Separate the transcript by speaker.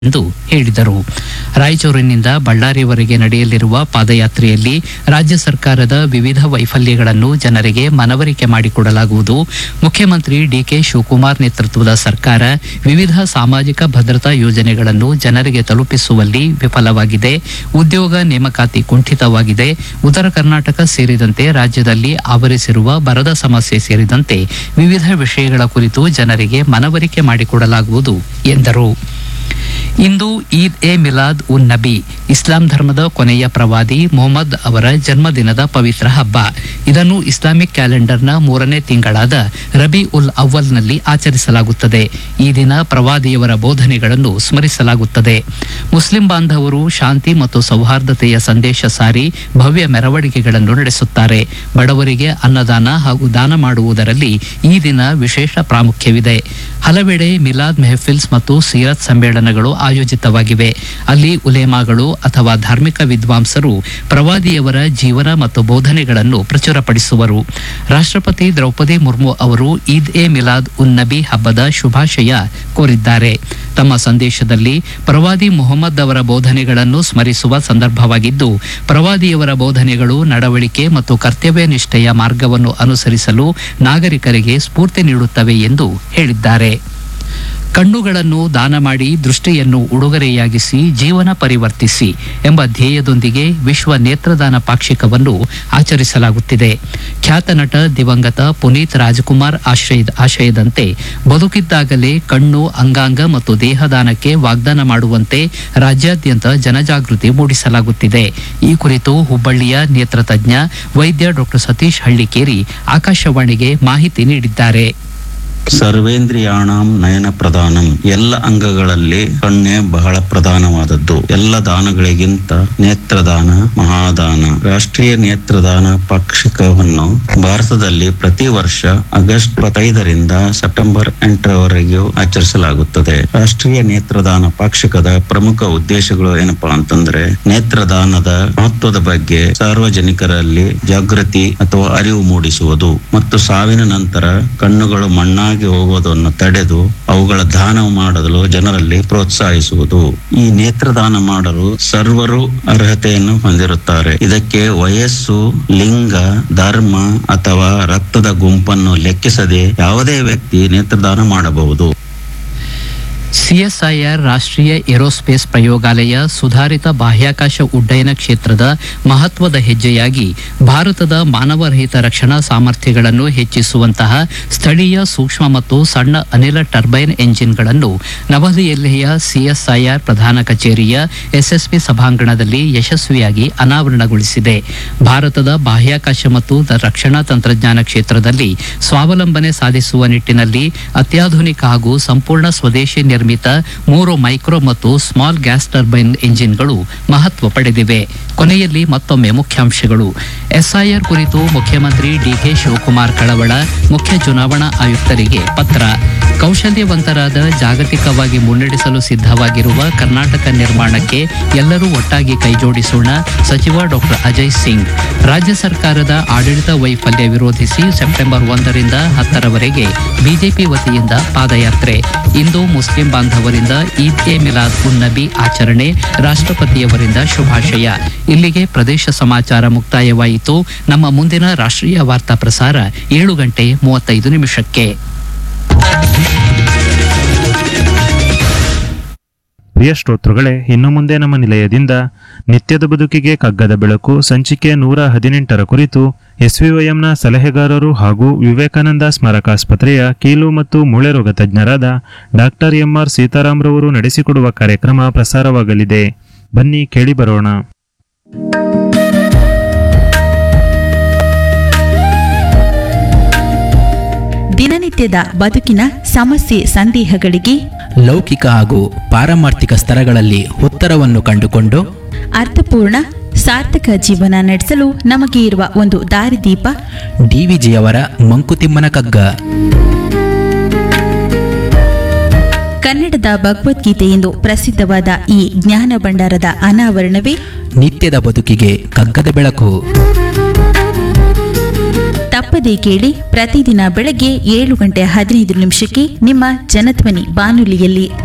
Speaker 1: ಎಂದು ಹೇಳಿದರು ರಾಯಚೂರಿನಿಂದ ಬಳ್ಳಾರಿವರೆಗೆ ನಡೆಯಲಿರುವ ಪಾದಯಾತ್ರೆಯಲ್ಲಿ ರಾಜ್ಯ ಸರ್ಕಾರದ ವಿವಿಧ ವೈಫಲ್ಯಗಳನ್ನು ಜನರಿಗೆ ಮನವರಿಕೆ ಮಾಡಿಕೊಡಲಾಗುವುದು ಮುಖ್ಯಮಂತ್ರಿ ಡಿಕೆ ಶಿವಕುಮಾರ್ ನೇತೃತ್ವದ ಸರ್ಕಾರ ವಿವಿಧ ಸಾಮಾಜಿಕ ಭದ್ರತಾ ಯೋಜನೆಗಳನ್ನು ಜನರಿಗೆ ತಲುಪಿಸುವಲ್ಲಿ ವಿಫಲವಾಗಿದೆ ಉದ್ಯೋಗ ನೇಮಕಾತಿ ಕುಂಠಿತವಾಗಿದೆ ಉತ್ತರ ಕರ್ನಾಟಕ ಸೇರಿದಂತೆ ರಾಜ್ಯದಲ್ಲಿ ಆವರಿಸಿರುವ ಬರದ ಸಮಸ್ಯೆ ಸೇರಿದಂತೆ ವಿವಿಧ ವಿಷಯಗಳ ಕುರಿತು ಜನರಿಗೆ ಮನವರಿಕೆ ಮಾಡಿಕೊಡಲಾಗುವುದು ಎಂದರು ಇಂದು ಈದ್ ಎ ಮಿಲಾದ್ ಉನ್ ನಬಿ ಇಸ್ಲಾಂ ಧರ್ಮದ ಕೊನೆಯ ಪ್ರವಾದಿ ಮೊಹಮ್ಮದ್ ಅವರ ಜನ್ಮದಿನದ ಪವಿತ್ರ ಹಬ್ಬ ಇದನ್ನು ಇಸ್ಲಾಮಿಕ್ ಕ್ಯಾಲೆಂಡರ್ನ ಮೂರನೇ ತಿಂಗಳಾದ ರಬಿ ಉಲ್ ಅವ್ವಲ್ನಲ್ಲಿ ಆಚರಿಸಲಾಗುತ್ತದೆ ಈ ದಿನ ಪ್ರವಾದಿಯವರ ಬೋಧನೆಗಳನ್ನು ಸ್ಮರಿಸಲಾಗುತ್ತದೆ ಮುಸ್ಲಿಂ ಬಾಂಧವರು ಶಾಂತಿ ಮತ್ತು ಸೌಹಾರ್ದತೆಯ ಸಂದೇಶ ಸಾರಿ ಭವ್ಯ ಮೆರವಣಿಗೆಗಳನ್ನು ನಡೆಸುತ್ತಾರೆ ಬಡವರಿಗೆ ಅನ್ನದಾನ ಹಾಗೂ ದಾನ ಮಾಡುವುದರಲ್ಲಿ ಈ ದಿನ ವಿಶೇಷ ಪ್ರಾಮುಖ್ಯವಿದೆ ಹಲವೆಡೆ ಮಿಲಾದ್ ಮೆಹಫಿಲ್ಸ್ ಮತ್ತು ಸೀರತ್ ಸಮ್ಮೇಳನಗಳು ಆಯೋಜಿತವಾಗಿವೆ ಅಲ್ಲಿ ಉಲೇಮಾಗಳು ಅಥವಾ ಧಾರ್ಮಿಕ ವಿದ್ವಾಂಸರು ಪ್ರವಾದಿಯವರ ಜೀವನ ಮತ್ತು ಬೋಧನೆಗಳನ್ನು ಪ್ರಚುರಪಡಿಸುವರು ರಾಷ್ಟ್ರಪತಿ ದ್ರೌಪದಿ ಮುರ್ಮು ಅವರು ಈದ್ ಎ ಮಿಲಾದ್ ಉನ್ ನಬಿ ಹಬ್ಬದ ಶುಭಾಶಯ ಕೋರಿದ್ದಾರೆ ತಮ್ಮ ಸಂದೇಶದಲ್ಲಿ ಪ್ರವಾದಿ ಮೊಹಮ್ಮದ್ ಅವರ ಬೋಧನೆಗಳನ್ನು ಸ್ಮರಿಸುವ ಸಂದರ್ಭವಾಗಿದ್ದು ಪ್ರವಾದಿಯವರ ಬೋಧನೆಗಳು ನಡವಳಿಕೆ ಮತ್ತು ಕರ್ತವ್ಯ ನಿಷ್ಠೆಯ ಮಾರ್ಗವನ್ನು ಅನುಸರಿಸಲು ನಾಗರಿಕರಿಗೆ ಸ್ಫೂರ್ತಿ ನೀಡುತ್ತವೆ ಎಂದು ಹೇಳಿದ್ದಾರೆ ಕಣ್ಣುಗಳನ್ನು ದಾನ ಮಾಡಿ ದೃಷ್ಟಿಯನ್ನು ಉಡುಗೊರೆಯಾಗಿಸಿ ಜೀವನ ಪರಿವರ್ತಿಸಿ ಎಂಬ ಧ್ಯೇಯದೊಂದಿಗೆ ವಿಶ್ವ ನೇತ್ರದಾನ ಪಾಕ್ಷಿಕವನ್ನು ಆಚರಿಸಲಾಗುತ್ತಿದೆ ಖ್ಯಾತ ನಟ ದಿವಂಗತ ಪುನೀತ್ ರಾಜ್ಕುಮಾರ್ ಆಶ್ರಯದ ಆಶಯದಂತೆ ಬದುಕಿದ್ದಾಗಲೇ ಕಣ್ಣು ಅಂಗಾಂಗ ಮತ್ತು ದೇಹದಾನಕ್ಕೆ ವಾಗ್ದಾನ ಮಾಡುವಂತೆ ರಾಜ್ಯಾದ್ಯಂತ ಜನಜಾಗೃತಿ ಮೂಡಿಸಲಾಗುತ್ತಿದೆ ಈ ಕುರಿತು ಹುಬ್ಬಳ್ಳಿಯ ನೇತ್ರ ತಜ್ಞ ವೈದ್ಯ ಡಾಕ್ಟರ್ ಸತೀಶ್ ಹಳ್ಳಿಕೇರಿ ಆಕಾಶವಾಣಿಗೆ ಮಾಹಿತಿ ನೀಡಿದ್ದಾರೆ
Speaker 2: ಸರ್ವೇಂದ್ರಿಯಾಣಂ ನಯನ ಪ್ರಧಾನಂ ಎಲ್ಲ ಅಂಗಗಳಲ್ಲಿ ಕಣ್ಣೆ ಬಹಳ ಪ್ರಧಾನವಾದದ್ದು ಎಲ್ಲ ದಾನಗಳಿಗಿಂತ ನೇತ್ರದಾನ ಮಹಾದಾನ ರಾಷ್ಟ್ರೀಯ ನೇತ್ರದಾನ ಪಾಕ್ಷಿಕವನ್ನು ಭಾರತದಲ್ಲಿ ಪ್ರತಿ ವರ್ಷ ಆಗಸ್ಟ್ ಇಪ್ಪತ್ತೈದರಿಂದ ಸೆಪ್ಟೆಂಬರ್ ಎಂಟರವರೆಗೂ ಆಚರಿಸಲಾಗುತ್ತದೆ ರಾಷ್ಟ್ರೀಯ ನೇತ್ರದಾನ ಪಾಕ್ಷಿಕದ ಪ್ರಮುಖ ಉದ್ದೇಶಗಳು ಏನಪ್ಪಾ ಅಂತಂದ್ರೆ ನೇತ್ರದಾನದ ಮಹತ್ವದ ಬಗ್ಗೆ ಸಾರ್ವಜನಿಕರಲ್ಲಿ ಜಾಗೃತಿ ಅಥವಾ ಅರಿವು ಮೂಡಿಸುವುದು ಮತ್ತು ಸಾವಿನ ನಂತರ ಕಣ್ಣುಗಳು ಮಣ್ಣಾಗಿ ಹೋಗುವುದನ್ನು ತಡೆದು ಅವುಗಳ ದಾನ ಮಾಡಲು ಜನರಲ್ಲಿ ಪ್ರೋತ್ಸಾಹಿಸುವುದು ಈ ನೇತ್ರದಾನ ಮಾಡಲು ಸರ್ವರು ಅರ್ಹತೆಯನ್ನು ಹೊಂದಿರುತ್ತಾರೆ ಇದಕ್ಕೆ ವಯಸ್ಸು ಲಿಂಗ ಧರ್ಮ ಅಥವಾ ರಕ್ತದ ಗುಂಪನ್ನು ಲೆಕ್ಕಿಸದೆ ಯಾವುದೇ ವ್ಯಕ್ತಿ ನೇತ್ರದಾನ ಮಾಡಬಹುದು
Speaker 1: ಸಿಎಸ್ಐಆರ್ ರಾಷ್ಟ್ರೀಯ ಏರೋಸ್ಪೇಸ್ ಪ್ರಯೋಗಾಲಯ ಸುಧಾರಿತ ಬಾಹ್ಯಾಕಾಶ ಉಡ್ಡಯನ ಕ್ಷೇತ್ರದ ಮಹತ್ವದ ಹೆಜ್ಜೆಯಾಗಿ ಭಾರತದ ಮಾನವರಹಿತ ರಕ್ಷಣಾ ಸಾಮರ್ಥ್ಯಗಳನ್ನು ಹೆಚ್ಚಿಸುವಂತಹ ಸ್ಥಳೀಯ ಸೂಕ್ಷ್ಮ ಮತ್ತು ಸಣ್ಣ ಅನಿಲ ಟರ್ಬೈನ್ ಎಂಜಿನ್ಗಳನ್ನು ನವದೆಹಲಿಯ ಸಿಎಸ್ಐಆರ್ ಪ್ರಧಾನ ಕಚೇರಿಯ ಎಸ್ಎಸ್ಪಿ ಸಭಾಂಗಣದಲ್ಲಿ ಯಶಸ್ವಿಯಾಗಿ ಅನಾವರಣಗೊಳಿಸಿದೆ ಭಾರತದ ಬಾಹ್ಯಾಕಾಶ ಮತ್ತು ದ- ರಕ್ಷಣಾ ತಂತ್ರಜ್ಞಾನ ಕ್ಷೇತ್ರದಲ್ಲಿ ಸ್ವಾವಲಂಬನೆ ಸಾಧಿಸುವ ನಿಟ್ಟಿನಲ್ಲಿ ಅತ್ಯಾಧುನಿಕ ಹಾಗೂ ಸಂಪೂರ್ಣ ಸ್ವದೇಶಿ ನಿರ್ಮಿತ ಮೂರು ಮೈಕ್ರೋ ಮತ್ತು ಸ್ಮಾಲ್ ಗ್ಯಾಸ್ ಟರ್ಬೈನ್ ಎಂಜಿನ್ಗಳು ಮಹತ್ವ ಪಡೆದಿವೆ ಕೊನೆಯಲ್ಲಿ ಮತ್ತೊಮ್ಮೆ ಮುಖ್ಯಾಂಶಗಳು ಎಸ್ಐಆರ್ ಕುರಿತು ಮುಖ್ಯಮಂತ್ರಿ ಡಿಕೆ ಶಿವಕುಮಾರ್ ಕಳವಳ ಮುಖ್ಯ ಚುನಾವಣಾ ಆಯುಕ್ತರಿಗೆ ಪತ್ರ ಕೌಶಲ್ಯವಂತರಾದ ಜಾಗತಿಕವಾಗಿ ಮುನ್ನಡೆಸಲು ಸಿದ್ಧವಾಗಿರುವ ಕರ್ನಾಟಕ ನಿರ್ಮಾಣಕ್ಕೆ ಎಲ್ಲರೂ ಒಟ್ಟಾಗಿ ಕೈಜೋಡಿಸೋಣ ಸಚಿವ ಡಾಕ್ಟರ್ ಅಜಯ್ ಸಿಂಗ್ ರಾಜ್ಯ ಸರ್ಕಾರದ ಆಡಳಿತ ವೈಫಲ್ಯ ವಿರೋಧಿಸಿ ಸೆಪ್ಟೆಂಬರ್ ಒಂದರಿಂದ ಹತ್ತರವರೆಗೆ ಬಿಜೆಪಿ ವತಿಯಿಂದ ಪಾದಯಾತ್ರೆ ಇಂದು ಮುಸ್ಲಿಂ ಬಾಂಧವರಿಂದ ಈದ್ ಎ ಮಿಲಾದ್ ಉನ್ ನಬಿ ಆಚರಣೆ ರಾಷ್ಟ್ರಪತಿಯವರಿಂದ ಶುಭಾಶಯ ಇಲ್ಲಿಗೆ ಪ್ರದೇಶ ಸಮಾಚಾರ ಮುಕ್ತಾಯವಾಯಿತು ನಮ್ಮ ಮುಂದಿನ ರಾಷ್ಟ್ರೀಯ ವಾರ್ತಾ ಪ್ರಸಾರ ಏಳು ಗಂಟೆ ಮೂವತ್ತೈದು ನಿಮಿಷಕ್ಕೆ
Speaker 3: ಪ್ರಿಯ ಶ್ರೋತೃಗಳೇ ಇನ್ನು ಮುಂದೆ ನಮ್ಮ ನಿಲಯದಿಂದ ನಿತ್ಯದ ಬದುಕಿಗೆ ಕಗ್ಗದ ಬೆಳಕು ಸಂಚಿಕೆ ನೂರ ಹದಿನೆಂಟರ ಕುರಿತು ಎಸ್ವಿವೈಎಂನ ಸಲಹೆಗಾರರು ಹಾಗೂ ವಿವೇಕಾನಂದ ಸ್ಮಾರಕಾಸ್ಪತ್ರೆಯ ಕೀಲು ಮತ್ತು ಮೂಳೆ ರೋಗ ತಜ್ಞರಾದ ಡಾಕ್ಟರ್ ಎಂಆರ್ ಸೀತಾರಾಮ್ರವರು ನಡೆಸಿಕೊಡುವ ಕಾರ್ಯಕ್ರಮ ಪ್ರಸಾರವಾಗಲಿದೆ ಬನ್ನಿ ಕೇಳಿ ಬರೋಣ
Speaker 4: ದಿನನಿತ್ಯದ ಬದುಕಿನ ಸಮಸ್ಯೆ ಸಂದೇಹಗಳಿಗೆ
Speaker 5: ಲೌಕಿಕ ಹಾಗೂ ಪಾರಮಾರ್ಥಿಕ ಸ್ತರಗಳಲ್ಲಿ ಉತ್ತರವನ್ನು ಕಂಡುಕೊಂಡು
Speaker 4: ಅರ್ಥಪೂರ್ಣ ಸಾರ್ಥಕ ಜೀವನ ನಡೆಸಲು ನಮಗೆ ಇರುವ ಒಂದು ದಾರಿದೀಪ
Speaker 5: ಡಿವಿಜಿಯವರ ಮಂಕುತಿಮ್ಮನ ಕಗ್ಗ
Speaker 4: ಕನ್ನಡದ ಭಗವದ್ಗೀತೆ ಎಂದು ಪ್ರಸಿದ್ಧವಾದ ಈ ಜ್ಞಾನ ಭಂಡಾರದ ಅನಾವರಣವೇ
Speaker 5: ನಿತ್ಯದ ಬದುಕಿಗೆ ಕಗ್ಗದ ಬೆಳಕು
Speaker 4: ತಪ್ಪದೇ ಕೇಳಿ ಪ್ರತಿದಿನ ಬೆಳಗ್ಗೆ ಏಳು ಗಂಟೆ ಹದಿನೈದು ನಿಮಿಷಕ್ಕೆ ನಿಮ್ಮ ಜನಧ್ವನಿ ಬಾನುಲಿಯಲ್ಲಿ